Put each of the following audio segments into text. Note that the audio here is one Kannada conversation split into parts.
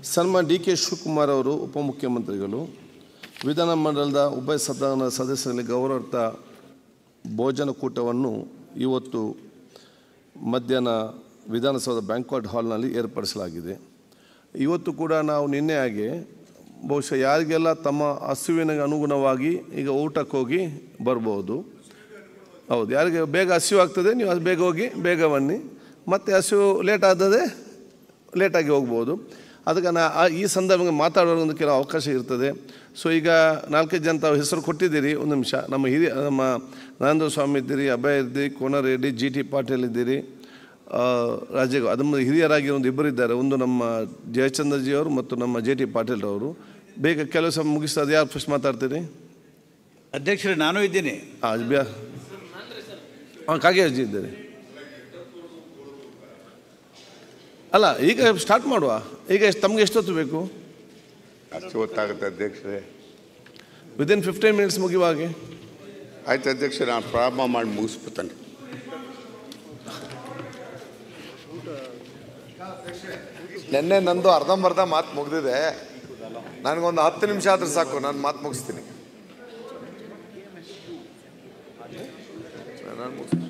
ಸನ್ಮಾನ್ ಡಿ ಕೆ ಶಿವಕುಮಾರ್ ಅವರು ಉಪಮುಖ್ಯಮಂತ್ರಿಗಳು ವಿಧಾನಮಂಡಲದ ಉಭಯ ಸದನ ಸದಸ್ಯರಲ್ಲಿ ಗೌರವಾರ್ಥ ಭೋಜನ ಕೂಟವನ್ನು ಇವತ್ತು ಮಧ್ಯಾಹ್ನ ವಿಧಾನಸೌಧ ಬ್ಯಾಂಕ್ವಾಟ್ ಹಾಲ್ನಲ್ಲಿ ಏರ್ಪಡಿಸಲಾಗಿದೆ ಇವತ್ತು ಕೂಡ ನಾವು ನಿನ್ನೆ ಹಾಗೆ ಬಹುಶಃ ಯಾರಿಗೆಲ್ಲ ತಮ್ಮ ಹಸುವಿನ ಅನುಗುಣವಾಗಿ ಈಗ ಊಟಕ್ಕೆ ಹೋಗಿ ಬರ್ಬೋದು ಹೌದು ಯಾರಿಗೆ ಬೇಗ ಹಸಿವು ಆಗ್ತದೆ ನೀವು ಅದು ಬೇಗ ಹೋಗಿ ಬೇಗ ಬನ್ನಿ ಮತ್ತು ಹಸಿವು ಲೇಟ್ ಆದದೆ ಲೇಟಾಗಿ ಹೋಗ್ಬೋದು ಅದಕ್ಕೆ ನಾ ಆ- ಈ ಸಂದರ್ಭ ಮಾತಾಡೋದು ಒಂದು ಕೆಲವು ಅವಕಾಶ ಇರ್ತದೆ ಸೊ ಈಗ ನಾಲ್ಕೈದು ಜನ ತಾವು ಹೆಸರು ಕೊಟ್ಟಿದ್ದೀರಿ ಒಂದು ನಿಮಿಷ ನಮ್ಮ ಹಿರಿಯ ನಮ್ಮ ನರೇಂದ್ರ ಸ್ವಾಮಿ ಇದ್ದೀರಿ ಅಭಯ ಇದ್ದೀರಿ ಕೋನರೆಡ್ಡಿ ಜಿ ಟಿ ಪಾಟೀಲ್ ಇದ್ದೀರಿ ರಾಜ್ಯ ಅದನ್ನು ಹಿರಿಯರಾಗಿ ಒಂದು ಇಬ್ಬರು ಇದ್ದಾರೆ ಒಂದು ನಮ್ಮ ಜಯಚಂದ್ರಜಿಯವರು ಮತ್ತು ನಮ್ಮ ಜೆ ಟಿ ಪಾಟೀಲ್ರವರು ಬೇಗ ಕೆಲಸ ಮುಗಿಸ್ತದೆ ಯಾರು ಫಸ್ಟ್ ಮಾತಾಡ್ತೀರಿ ಅಧ್ಯಕ್ಷರೇ ನಾನು ಇದ್ದೀನಿ ಹಾಂ ಬ್ಯಾ ಹಾಂ ಕಾಗೇಜಿ ಇದ್ದಾರೆ ಅಲ್ಲ ಈಗ ಸ್ಟಾರ್ಟ್ ಮಾಡುವ ಈಗ ಎಷ್ಟು ತಮಗೆ ಎಷ್ಟೊತ್ತು ಬೇಕು ಅಷ್ಟು ಹೊತ್ತಾಗುತ್ತೆ ಅಧ್ಯಕ್ಷರೇ ವಿದಿನ್ ಫಿಫ್ಟೀನ್ ಮಿನಿಟ್ಸ್ ಮುಗಿಯುವ ಹಾಗೆ ಆಯ್ತು ಅಧ್ಯಕ್ಷ ನಾನು ಪ್ರಾರಂಭ ಮಾಡಿ ಮುಗಿಸ್ಬಿಡ್ತಾನೆ ನಿನ್ನೆ ನಂದು ಅರ್ಧಂಬರ್ಧ ಮಾತು ಮುಗ್ದಿದೆ ನನಗೊಂದು ಹತ್ತು ನಿಮಿಷ ಆದ್ರೆ ಸಾಕು ನಾನು ಮಾತು ಮುಗಿಸ್ತೀನಿ ನಾನ್ ಮುಗಿಸ್ತೀನಿ.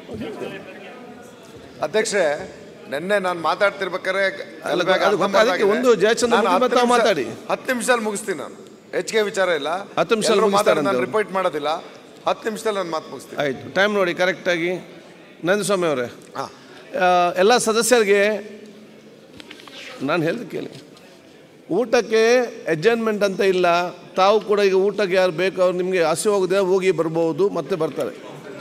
ಅಧ್ಯಕ್ಷೆ ನಿನ್ನೆ ನಾನು ಮಾತಾಡ್ತಿರ್ಬೇಕಾದ್ರೆ ಅಲ್ಲ, ಗಲ್ಬ್ಯಾಗ ಅದು ಅರ್ಧಂಬರ್ಧ ಅದಕ್ಕೆ ಆಗಿದೆ. ಒಂದು ಜಯಚಂದ್ರ ನಾನು ಮುಗಿ ಹತ್ತು ಮತ್ತೆ ನಿಮಿಷ- ಮಾತಾಡಿ. ಹತ್ತು ನಿಮಿಷದಲ್ಲಿ ಮುಗಿಸ್ತೀನಿ ನಾನು ಹೆಚ್ಚಿಗೆ ವಿಚಾರ ಇಲ್ಲ ಹತ್ತು ನಿಮಿಷದಲ್ಲಿ ಎಲ್ರೂ ಮಾತಾಡಿ ಮುಗಿಸ್ತಾರಂತೆ ನಾನು ಅವ್ರು. ರಿಪೀಟ್ ಮಾಡೋದಿಲ್ಲ ಹತ್ತು ನಿಮಿಷದಲ್ಲಿ ನಾನು ಮಾತು ಮುಗಿಸ್ತೀನಿ ಆಯಿತು ಟೈಮ್ ನೋಡಿ ಕರೆಕ್ಟಾಗಿ ನಂದಸ್ವಾಮಿ ಅವರೇ ಹಾಂ ಎಲ್ಲ ಸದಸ್ಯರಿಗೆ ನಾನು ಹೇಳ್ದು ಕೇಳಿ ಊಟಕ್ಕೆ ಅಡ್ಜಸ್ಟ್ಮೆಂಟ್ ಅಂತ ಇಲ್ಲ ತಾವು ಕೂಡ ಈಗ ಊಟಕ್ಕೆ ಯಾರು ಬೇಕು ಅವ್ರು ನಿಮಗೆ ಹಸಿ ಹೋಗದೆ ಹೋಗಿ ಬರ್ಬೋದು ಮತ್ತೆ ಬರ್ತಾರೆ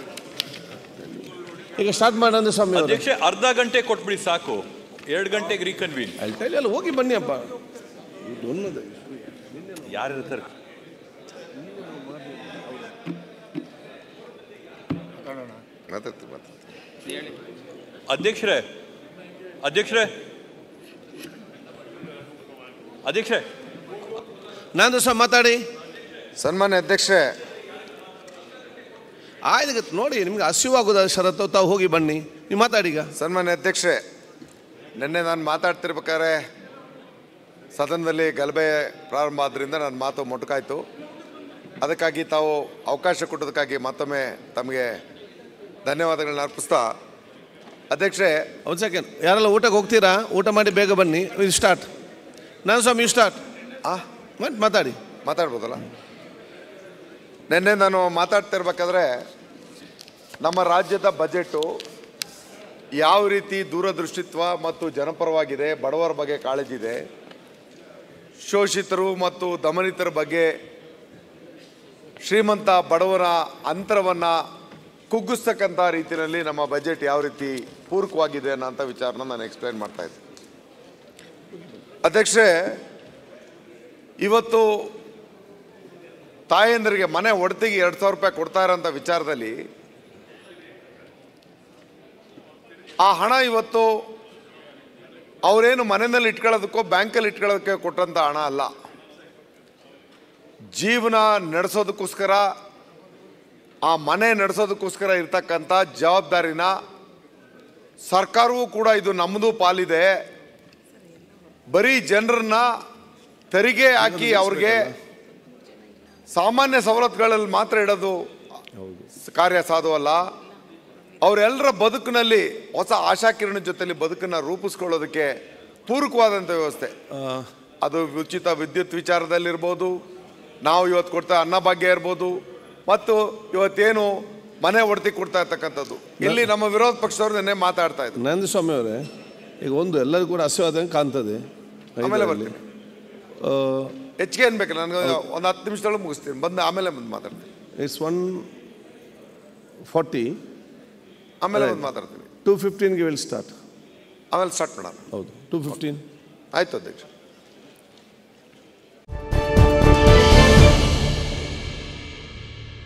ಈಗ ಸ್ಟಾರ್ಟ್ ಮಾಡಿ ನಂದಸ್ವಾಮಿ ಅವರು ಅಧ್ಯಕ್ಷೆ ಅರ್ಧ ಗಂಟೆ ಕೊಟ್ಬಿಡಿ ಸಾಕು ಎರಡು ಗಂಟೆಗೆ ರೀಕನ್ವೀನ್ ಅಲ್ಲಿ ಅಲ್ಲ ಹೋಗಿ ಬನ್ನಿ ಅಪ್ಪ ಇದು ಒನ್ನದು. ಯಾರು ಇರ್ತಾರೆ ಮಾತಾಡ್ತೀನಿ ಮಾತಾಡ್ತೀನಿ ಅಧ್ಯಕ್ಷರೇ ಅಧ್ಯಕ್ಷರೇ ಅಧ್ಯಕ್ಷರೇ ನಂದಸ್ವಾಮಿ ಮಾತಾಡಿ ಸನ್ಮಾನ್ಯ ಅಧ್ಯಕ್ಷೆ ಆಯ್ತು ನೋಡಿ ನಿಮ್ಗೆ ಹಸಿವಾಗೋದ ಶರತ್ತು ತಾವು ಹೋಗಿ ಬನ್ನಿ ನೀವು ಮಾತಾಡಿ ಈಗ ಸನ್ಮಾನ್ಯ ಅಧ್ಯಕ್ಷೆ ನಿನ್ನೆ ನಾನು ಮಾತಾಡ್ತಿರ್ಬೇಕಾದ್ರೆ ಸದನದಲ್ಲಿ ಗಲಭೆ ಪ್ರಾರಂಭ ಆದ್ದರಿಂದ ನನ್ನ ಮಾತು ಮೊಟಕಾಯಿತು ಅದಕ್ಕಾಗಿ ತಾವು ಅವಕಾಶ ಕೊಟ್ಟದಕ್ಕಾಗಿ ಮತ್ತೊಮ್ಮೆ ತಮಗೆ ಧನ್ಯವಾದಗಳನ್ನ ಅರ್ಪಿಸ್ತಾ ಅಧ್ಯಕ್ಷೆ ಒಂದು ಸೆಕೆಂಡ್ ಯಾರೆಲ್ಲ ಊಟಕ್ಕೆ ಹೋಗ್ತೀರಾ ಊಟ ಮಾಡಿ ಬೇಗ ಬನ್ನಿ ಇದು ಸ್ಟಾರ್ಟ್ ನಾನು ಸ್ವಾಮಿ ಸ್ಟಾರ್ಟ್ ಆ ಮತ್ತೆ ಮಾತಾಡಿ ಮಾತಾಡ್ಬೋದಲ್ಲ ನಿನ್ನೆ ನಾನು ಮಾತಾಡ್ತಿರ್ಬೇಕಾದ್ರೆ ನಮ್ಮ ರಾಜ್ಯದ ಬಜೆಟು ಯಾವ ರೀತಿ ದೂರದೃಷ್ಟಿತ್ವ ಮತ್ತು ಜನಪರವಾಗಿದೆ ಬಡವರ ಬಗ್ಗೆ ಕಾಳಜಿದೆ ಶೋಷಿತರು ಮತ್ತು ದಮನಿತರ ಬಗ್ಗೆ ಶ್ರೀಮಂತ ಬಡವರ ಅಂತರವನ್ನು ಕುಗ್ಗಿಸ್ತಕ್ಕಂಥ ರೀತಿಯಲ್ಲಿ ನಮ್ಮ ಬಜೆಟ್ ಯಾವ ರೀತಿ ಪೂರಕವಾಗಿದೆ ಅನ್ನೋಂಥ ವಿಚಾರನ ನಾನು ಎಕ್ಸ್ಪ್ಲೈನ್ ಮಾಡ್ತಾ ಇದ್ದೆ ಅಧ್ಯಕ್ಷೆ ಇವತ್ತು ತಾಯಂದರಿಗೆ ಮನೆ ಒಡತಿಗೆ ಎರಡು ಸಾವಿರ ರೂಪಾಯಿ ಕೊಡ್ತಾ ಇರೋಂಥ ವಿಚಾರದಲ್ಲಿ ಆ ಹಣ ಇವತ್ತು ಅವರೇನು ಮನೆಯಲ್ಲಿ ಇಟ್ಕೊಳ್ಳೋದಕ್ಕೋ ಬ್ಯಾಂಕಲ್ಲಿ ಇಟ್ಕೊಳ್ಳೋದಕ್ಕೆ ಕೊಟ್ಟಂಥ ಹಣ ಅಲ್ಲ ಜೀವನ ನಡೆಸೋದಕ್ಕೋಸ್ಕರ ಆ ಮನೆ ನಡೆಸೋದಕ್ಕೋಸ್ಕರ ಇರ್ತಕ್ಕಂಥ ಜವಾಬ್ದಾರಿನ ಸರ್ಕಾರವೂ ಕೂಡ ಇದು ನಮ್ಮದು ಪಾಲಿದೆ ಬರೀ ಜನರನ್ನ ತೆರಿಗೆ ಹಾಕಿ ಅವ್ರಿಗೆ ಸಾಮಾನ್ಯ ಸವಲತ್ತುಗಳಲ್ಲಿ ಮಾತ್ರ ಇಡೋದು ಕಾರ್ಯ ಸಾಧುವಲ್ಲ ಅವರೆಲ್ಲರ ಬದುಕಿನಲ್ಲಿ ಹೊಸ ಆಶಾಕಿರಣ ಜೊತೆಲಿ ಬದುಕನ್ನು ರೂಪಿಸ್ಕೊಳ್ಳೋದಕ್ಕೆ ಪೂರಕವಾದಂಥ ವ್ಯವಸ್ಥೆ ಅದು ಉಚಿತ ವಿದ್ಯುತ್ ವಿಚಾರದಲ್ಲಿರ್ಬೋದು ನಾವು ಇವತ್ತು ಕೊಡ್ತಾ ಅನ್ನಭಾಗ್ಯ ಇರ್ಬೋದು ಮತ್ತು ಇವತ್ತೇನು ಮನೆ ಒಡತಿ ಕೊಡ್ತಾ ಇರ್ತಕ್ಕಂಥದ್ದು ಇಲ್ಲಿ ನಮ್ಮ ವಿರೋಧ ಪಕ್ಷದವ್ರು ನಿನ್ನೆ ಮಾತಾಡ್ತಾ ಇದ್ರು ನಂದ ಸ್ವಾಮಿ ಅವರೇ ಈಗ ಒಂದು ಎಲ್ಲರಿಗೂ ಕೂಡ ಹಸಿವಾದಂಗೆ ಕಾಣ್ತದೆ ಆಮೇಲೆ ಇದರಲ್ಲಿ. ಬರ್ತೀನಿ. ಆ, ಹೆಚ್ಚಿಗೆ ಅನ್ಬೇಕು ನನಗೆ ಒಂದು ಹತ್ತು ನಿಮಿಷದೊಳಗೆ ಮುಗಿಸ್ತೀನಿ ಬಂದು ಆಮೇಲೆ ಬಂದು ಮಾತಾಡ್ತೀನಿ ಇಟ್ಸ್ ಒನ್ ಫಾರ್ಟಿ ಆಮೇಲೆ ಬಂದು ಮಾತಾಡ್ತೀನಿ ಟೂ ಫಿಫ್ಟೀನ್ಗೆ ವಿಲ್ ಸ್ಟಾರ್ಟ್ ಆಮೇಲೆ ಸ್ಟಾರ್ಟ್ ಮಾಡೋಣ ಹೌದು ಟೂ ಫಿಫ್ಟೀನ್ ಆಯ್ತು ಅಧ್ಯಕ್ಷ